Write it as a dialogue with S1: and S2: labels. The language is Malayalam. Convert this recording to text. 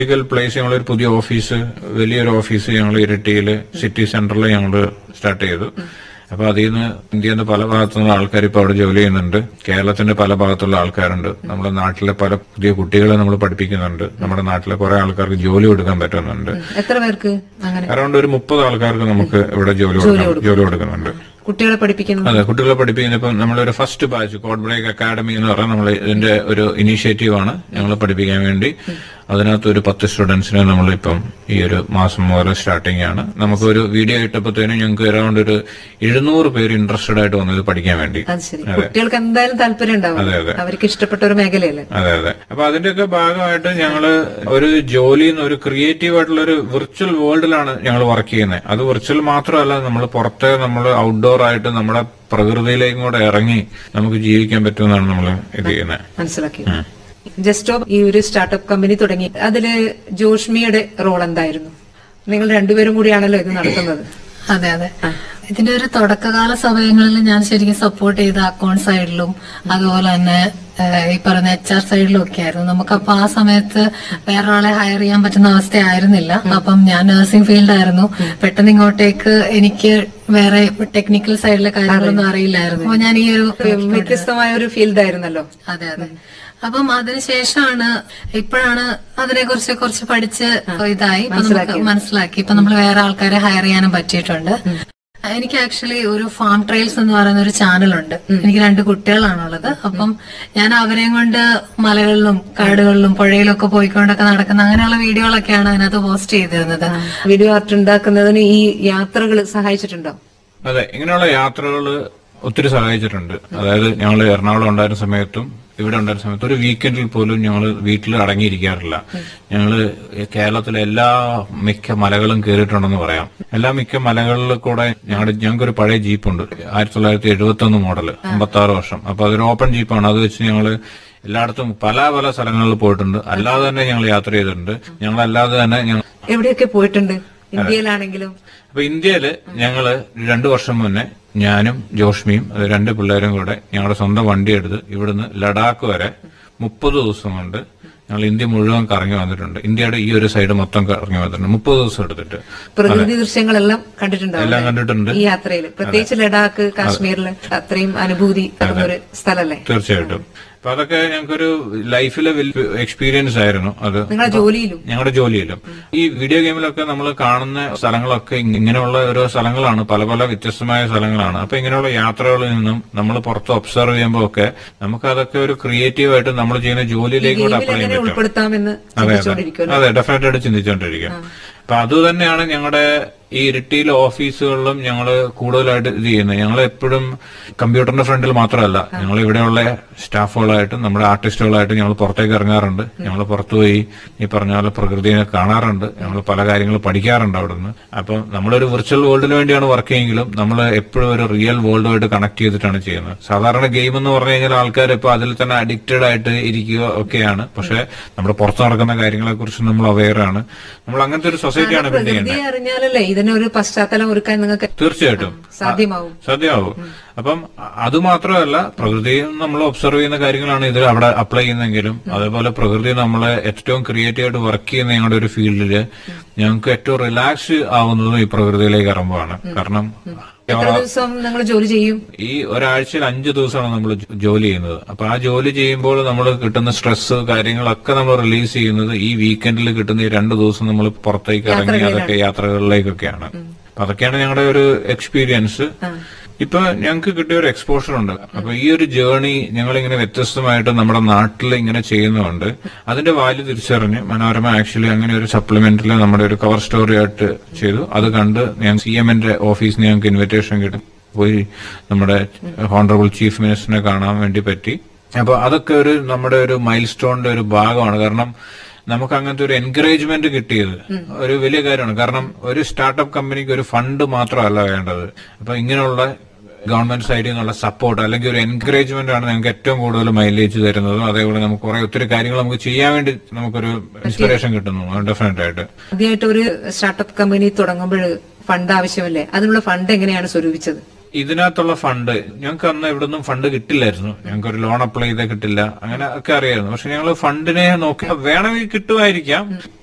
S1: ഫിസിക്കൽ പ്ലേസ് ഞങ്ങളൊരു പുതിയ ഓഫീസ് വലിയൊരു ഓഫീസ് ഞങ്ങൾ ഇരട്ടിയിൽ സിറ്റി സെന്ററിൽ ഞങ്ങൾ സ്റ്റാർട്ട് ചെയ്തു അപ്പൊ അതിൽ നിന്ന് ഇന്ത്യയിൽ നിന്ന് പല ഭാഗത്തുനിന്ന് ആൾക്കാർ ഇപ്പൊ അവിടെ ജോലി ചെയ്യുന്നുണ്ട് കേരളത്തിന്റെ പല ഭാഗത്തുള്ള ആൾക്കാരുണ്ട് നമ്മുടെ നാട്ടിലെ പല പുതിയ കുട്ടികളെ നമ്മൾ പഠിപ്പിക്കുന്നുണ്ട് നമ്മുടെ നാട്ടിലെ കുറെ ആൾക്കാർക്ക് ജോലി കൊടുക്കാൻ പറ്റുന്നുണ്ട്
S2: എത്ര പേർക്ക് അങ്ങനെ
S1: അറൗണ്ട് ഒരു മുപ്പത് ആൾക്കാർക്ക് നമുക്ക് ഇവിടെ ജോലി കൊടുക്കാൻ- ജോലി കൊടുക്കുന്നുണ്ട്
S2: കുട്ടികളെ പഠിപ്പിക്കുന്നു
S1: അതെ കുട്ടികളെ പഠിപ്പിക്കുന്ന ഇപ്പം നമ്മളൊരു first batch code break academy എന്ന് പറഞ്ഞാൽ നമ്മൾ ഇതിന്റെ ഒരു ഇനീഷ്യേറ്റീവ് ആണ് ഞങ്ങൾ പഠിപ്പിക്കാൻ വേണ്ടി അതിനകത്ത് ഒരു പത്ത് സ്റ്റുഡൻസിനെ നമ്മളിപ്പം ഈ ഒരു മാസം മുതൽ സ്റ്റാർട്ടിംഗ് ആണ് നമുക്ക് ഒരു വീഡിയോ ഇട്ടപ്പോഴത്തേനും ഞങ്ങൾക്ക് അറൗണ്ട് ഒരു എഴുന്നൂറ് പേര് ഇൻട്രസ്റ്റഡ് ആയിട്ട് വന്നത് പഠിക്കാൻ വേണ്ടി
S2: അത് ശരി കുട്ടികൾക്ക് എന്തായാലും താല്പര്യം ഉണ്ടാവും
S1: അതെ, അതെ.
S2: അവർക്ക് ഇഷ്ടപ്പെട്ട ഒരു മേഖലയല്ലേ
S1: അതെ അതെ അപ്പൊ അതിന്റെയൊക്കെ ഭാഗമായിട്ട് ഞങ്ങള് ഒരു ജോലിയിൽ നിന്ന് ഒരു ക്രിയേറ്റീവ് ആയിട്ടുള്ള ഒരു വിർച്വൽ വേൾഡിലാണ് ഞങ്ങൾ വർക്ക് ചെയ്യുന്നത് അത് വിർച്വൽ മാത്രമല്ല നമ്മൾ പുറത്തെ നമ്മൾ ഔട്ട്ഡോർ ആയിട്ട് നമ്മുടെ പ്രകൃതിയിലേക്കും കൂടെ ഇറങ്ങി നമുക്ക് ജീവിക്കാൻ പറ്റുമെന്നാണ് നമ്മൾ ഇത് ചെയ്യുന്നത്
S2: മനസ്സിലാക്കി ജസ്റ്റോ ഈ ഒരു സ്റ്റാർട്ടപ്പ് കമ്പനി തുടങ്ങി അതില് ജോഷ്മിയുടെ റോൾ എന്തായിരുന്നു നിങ്ങൾ രണ്ടുപേരും കൂടിയാണല്ലോ ഇത് നടത്തുന്നത്
S3: അതെ അതെ ഇതിന്റെ ഒരു തുടക്കകാല സമയങ്ങളിൽ ഞാൻ ശരിക്കും സപ്പോർട്ട് ചെയ്ത അക്കൗണ്ട് സൈഡിലും അതുപോലെ തന്നെ ഏഹ്, ഈ പറയുന്ന എച്ച് ആർ സൈഡിലും ഒക്കെ ആയിരുന്നു നമുക്കപ്പോ ആ സമയത്ത് വേറൊരാളെ ഹയർ ചെയ്യാൻ പറ്റുന്ന അവസ്ഥയായിരുന്നില്ല അപ്പം ഞാൻ നഴ്സിംഗ് ഫീൽഡ് ആയിരുന്നു പെട്ടെന്ന് ഇങ്ങോട്ടേക്ക് എനിക്ക് വേറെ ടെക്നിക്കൽ സൈഡിലെ കാര്യങ്ങളൊന്നും അറിയില്ലായിരുന്നു അപ്പൊ ഞാൻ ഈ ഒരു
S2: വ്യത്യസ്തമായ ഒരു ഫീൽഡ് ആയിരുന്നല്ലോ
S3: അതെ അതെ അപ്പം അതിനുശേഷമാണ് ഇപ്പോഴാണ് അതിനെ കുറിച്ച് കുറച്ച് പഠിച്ച് ഇതായി ഇപ്പൊ നമുക്ക് മനസ്സിലാക്കി ഇപ്പൊ നമ്മൾ വേറെ ആൾക്കാരെ ഹയർ ചെയ്യാനും പറ്റിയിട്ടുണ്ട് എനിക്ക് ആക്ച്വലി ഒരു ഫാം ട്രയൽസ് എന്ന് പറയുന്ന ഒരു ചാനലുണ്ട് എനിക്ക് രണ്ട് കുട്ടികളാണുള്ളത് അപ്പം ഞാൻ അവരെയും കൊണ്ട് മലകളിലും കാടുകളിലും പുഴയിലും ഒക്കെ പോയിക്കൊണ്ടൊക്കെ നടക്കുന്ന അങ്ങനെയുള്ള വീഡിയോകളൊക്കെയാണ് അതിനകത്ത് പോസ്റ്റ് ചെയ്തിരുന്നത്
S2: വീഡിയോ ആർട്ട് ഉണ്ടാക്കുന്നതിന് ഈ യാത്രകൾ സഹായിച്ചിട്ടുണ്ടോ
S1: അതെ ഇങ്ങനെയുള്ള യാത്രകൾ ഒത്തിരി സഹായിച്ചിട്ടുണ്ട് അതായത് ഞങ്ങൾ എറണാകുളം ഉണ്ടായിരുന്ന സമയത്തും ഇവിടെ ഉണ്ടായിരുന്ന സമയത്ത് ഒരു വീക്കെൻഡിൽ പോലും ഞങ്ങൾ വീട്ടിൽ അടങ്ങിയിരിക്കാറില്ല ഞങ്ങൾ കേരളത്തിലെ എല്ലാ മിക്ക മലകളും കയറിയിട്ടുണ്ടെന്ന് പറയാം എല്ലാ മിക്ക മലകളിൽ കൂടെ ഞങ്ങളുടെ ഞങ്ങൾക്കൊരു പഴയ ജീപ്പുണ്ട് ആയിരത്തി തൊള്ളായിരത്തി എഴുപത്തി ഒന്ന് മോഡല് അമ്പത്തി ആറ് വർഷം അപ്പൊ അതൊരു ഓപ്പൺ ജീപ്പാണ് അത് വെച്ച് ഞങ്ങള് എല്ലായിടത്തും പല പല സ്ഥലങ്ങളിൽ പോയിട്ടുണ്ട് അല്ലാതെ തന്നെ ഞങ്ങൾ യാത്ര ചെയ്തിട്ടുണ്ട് ഞങ്ങൾ അല്ലാതെ തന്നെ ഞങ്ങൾ
S2: എവിടെയൊക്കെ പോയിട്ടുണ്ട് ഇന്ത്യയിലാണെങ്കിലും
S1: അപ്പൊ ഇന്ത്യയില് ഞങ്ങള് രണ്ടു വർഷം മുന്നേ ഞാനും ജോഷ്മിയും അത് രണ്ട് പിള്ളേരും കൂടെ ഞങ്ങളുടെ സ്വന്തം വണ്ടി എടുത്ത് ഇവിടുന്ന് ലഡാക്ക് വരെ മുപ്പത് ദിവസം കൊണ്ട് ഞങ്ങൾ ഇന്ത്യ മുഴുവൻ കറങ്ങി വന്നിട്ടുണ്ട് ഇന്ത്യയുടെ ഈ ഒരു സൈഡ് മൊത്തം കറങ്ങി വന്നിട്ടുണ്ട് മുപ്പത് ദിവസം എടുത്തിട്ട്
S2: പ്രകൃതി ദൃശ്യങ്ങളെല്ലാം കണ്ടിട്ടുണ്ടാവും
S1: എല്ലാം കണ്ടിട്ടുണ്ട്
S2: ഈ യാത്രയിൽ പ്രത്യേകിച്ച് ലഡാക്ക് കാശ്മീരില് അത്രയും അനുഭൂതി തരുന്ന ഒരു സ്ഥലല്ലേ
S1: തീർച്ചയായിട്ടും അപ്പൊ അതൊക്കെ ഞങ്ങൾക്കൊരു ലൈഫിലെ വലിയ എക്സ്പീരിയൻസ് ആയിരുന്നു അത്
S2: നിങ്ങളുടെ ജോലിയിലും
S1: ഞങ്ങളുടെ ജോലിയിലും ഈ വീഡിയോ ഗെയിമിലൊക്കെ നമ്മൾ കാണുന്ന സ്ഥലങ്ങളൊക്കെ ഇ- ഇങ്ങനെയുള്ള ഓരോ സ്ഥലങ്ങളാണ് പല പല വ്യത്യസ്തമായ സ്ഥലങ്ങളാണ് അപ്പൊ ഇങ്ങനെയുള്ള യാത്രകളിൽ നിന്നും നമ്മൾ പുറത്ത് ഒബ്സർവ് ചെയ്യുമ്പോൾ ഒക്കെ നമുക്ക് അതൊക്കെ ഒരു ക്രിയേറ്റീവ് ആയിട്ട് നമ്മൾ ചെയ്യുന്ന ജോലിയിലേക്ക് കൂടെ
S2: ഗെയിമിൽ
S1: അപ്ലൈ
S2: എങ്ങനെ
S1: ചെയ്യാൻ പറ്റും
S2: ഉൾപ്പെടുത്താമെന്ന്
S1: അതെ അതെ
S2: ചിന്തിച്ചുകൊണ്ടിരിക്കുമല്ലോ
S1: അതെ ഡെഫിനറ്റ് ആയിട്ട് ചിന്തിച്ചോണ്ടിരിക്കും അപ്പൊ അത് തന്നെയാണ് ഞങ്ങളുടെ ഈ ഇരിട്ടിയിലെ ഓഫീസുകളിലും ഞങ്ങൾ കൂടുതലായിട്ട് ഇത് ചെയ്യുന്നത് ഞങ്ങൾ എപ്പോഴും കമ്പ്യൂട്ടറിന്റെ ഫ്രണ്ടിൽ മാത്രമല്ല ഞങ്ങൾ ഇവിടെയുള്ള സ്റ്റാഫുകളായിട്ടും നമ്മുടെ ആർട്ടിസ്റ്റുകളായിട്ടും ഞങ്ങൾ പുറത്തേക്ക് ഇറങ്ങാറുണ്ട് ഞങ്ങൾ പുറത്തു പോയി ഈ പറഞ്ഞ പോലെ പ്രകൃതിയെ കാണാറുണ്ട് ഞങ്ങൾ പല കാര്യങ്ങൾ പഠിക്കാറുണ്ട് അവിടുന്ന് അപ്പം നമ്മളൊരു വിർച്വൽ വേൾഡിന് വേണ്ടിയാണ് വർക്ക് ചെയ്യുമെങ്കിലും നമ്മൾ എപ്പോഴും ഒരു റിയൽ വേൾഡുമായിട്ട് കണക്ട് ചെയ്തിട്ടാണ് ചെയ്യുന്നത് സാധാരണ ഗെയിം എന്ന് പറഞ്ഞു കഴിഞ്ഞാൽ ആൾക്കാർ ഇപ്പൊ അതിൽ തന്നെ അഡിക്റ്റഡ് ആയിട്ട് ഇരിക്കുക ഒക്കെയാണ് പക്ഷെ നമ്മുടെ പുറത്ത് നടക്കുന്ന കാര്യങ്ങളെ കുറിച്ച് നമ്മൾ അവെയർ ആണ് നമ്മൾ അങ്ങനത്തെ ഒരു സൊസൈറ്റിയാണ് ബിൽഡ് ചെയ്യുന്നത്
S2: പ്രകൃതിയെ അറിഞ്ഞാലല്ലേ ഇതിനൊരു പശ്ചാത്തലം ഒരുക്കാൻ നിങ്ങൾക്ക്
S1: തീർച്ചയായിട്ടും
S2: സാധ്യമാവും
S1: സത്യമാവും അപ്പം അത് മാത്രമല്ല പ്രകൃതിയും നമ്മൾ ഒബ്സർവ് ചെയ്യുന്ന കാര്യങ്ങളാണ് ഇത് അവിടെ അപ്ലൈ ചെയ്യുന്നെങ്കിലും അതേപോലെ പ്രകൃതി നമ്മളെ ഏറ്റവും ക്രിയേറ്റീവ് ആയിട്ട് വർക്ക് ചെയ്യുന്ന ഞങ്ങളുടെ ഒരു ഫീൽഡില് ഞങ്ങൾക്ക് ഏറ്റവും റിലാക്സ് ആവുന്നതും ഈ പ്രകൃതിയിലേക്ക് ഇറങ്ങുവാണ് കാരണം
S2: എത്ര ദിവസം നിങ്ങൾ ജോലി ചെയ്യും
S1: ഈ ഒരാഴ്ചയിൽ അഞ്ചു ദിവസമാണ് നമ്മൾ ജോലി ചെയ്യുന്നത് അപ്പൊ ആ ജോലി ചെയ്യുമ്പോൾ നമ്മൾ കിട്ടുന്ന സ്ട്രെസ് കാര്യങ്ങളൊക്കെ നമ്മൾ റിലീസ് ചെയ്യുന്നത് ഈ വീക്കെൻഡിൽ കിട്ടുന്ന ഈ രണ്ടു ദിവസം നമ്മൾ പുറത്തേക്ക് ഇറങ്ങി അതൊക്കെ യാത്രകളിലേക്കൊക്കെയാണ് അപ്പൊ അതൊക്കെയാണ് ഞങ്ങളുടെ ഒരു എക്സ്പീരിയൻസ് ഇപ്പൊ ഞങ്ങൾക്ക് കിട്ടിയ ഒരു എക്സ്പോഷർ ഉണ്ട് അപ്പൊ ഈ ഒരു ജേർണി ഞങ്ങൾ ഇങ്ങനെ വ്യത്യസ്തമായിട്ട് നമ്മുടെ നാട്ടിൽ ഇങ്ങനെ ചെയ്യുന്നതുകൊണ്ട് അതിന്റെ വാല്യൂ തിരിച്ചറിഞ്ഞ് മനോരമ ആക്ച്വലി അങ്ങനെ ഒരു സപ്ലിമെന്റിൽ നമ്മുടെ ഒരു കവർ സ്റ്റോറി ആയിട്ട് ചെയ്തു അത് കണ്ട് ഞാൻ സി എമ്മിന്റെ ഓഫീസിന് ഞങ്ങൾക്ക് ഇൻവിറ്റേഷൻ കിട്ടി പോയി നമ്മുടെ ഹോണറബിൾ ചീഫ് മിനിസ്റ്ററിനെ കാണാൻ വേണ്ടി പറ്റി അപ്പൊ അതൊക്കെ ഒരു നമ്മുടെ ഒരു മൈൽ സ്റ്റോണിന്റെ ഒരു ഭാഗമാണ് കാരണം നമുക്ക് അങ്ങനത്തെ ഒരു എൻകറേജ്മെന്റ് കിട്ടിയത് ഒരു വലിയ കാര്യമാണ് കാരണം ഒരു സ്റ്റാർട്ടപ്പ് കമ്പനിക്ക് ഒരു ഫണ്ട് മാത്രമല്ല വേണ്ടത് അപ്പൊ ഇങ്ങനെയുള്ള ഗവൺമെന്റ് സൈഡിൽ നിന്നുള്ള സപ്പോർട്ട് അല്ലെങ്കിൽ ഒരു എൻകറേജ്മെന്റ് ആണ് ഞങ്ങൾക്ക് ഏറ്റവും കൂടുതൽ മൈലേജ് തരുന്നതും അതേപോലെ നമുക്ക് കുറെ ഒത്തിരി കാര്യങ്ങൾ നമുക്ക് ചെയ്യാൻ വേണ്ടി നമുക്കൊരു ഇൻസ്പിറേഷൻ കിട്ടുന്നു ഡെഫിനറ്റ് ആയിട്ട്
S2: ആദ്യമായിട്ട് ഒരു സ്റ്റാർട്ടപ്പ് കമ്പനി തുടങ്ങുമ്പോൾ ഫണ്ട് ആവശ്യമല്ലേ അതിനുള്ള ഫണ്ട് എങ്ങനെയാണ് സ്വരൂപിച്ചത്
S1: ഇതിനകത്തുള്ള ഫണ്ട് ഞങ്ങൾക്ക് അന്ന് ഇവിടെ നിന്നും ഫണ്ട് കിട്ടില്ലായിരുന്നു ഞങ്ങൾക്ക് ഒരു ലോൺ അപ്ലൈ ചെയ്താൽ കിട്ടില്ല അങ്ങനെ ഒക്കെ അറിയായിരുന്നു പക്ഷെ ഞങ്ങൾ ഫണ്ടിനെ നോക്കി വേണമെങ്കിൽ കിട്ടുമായിരിക്കാം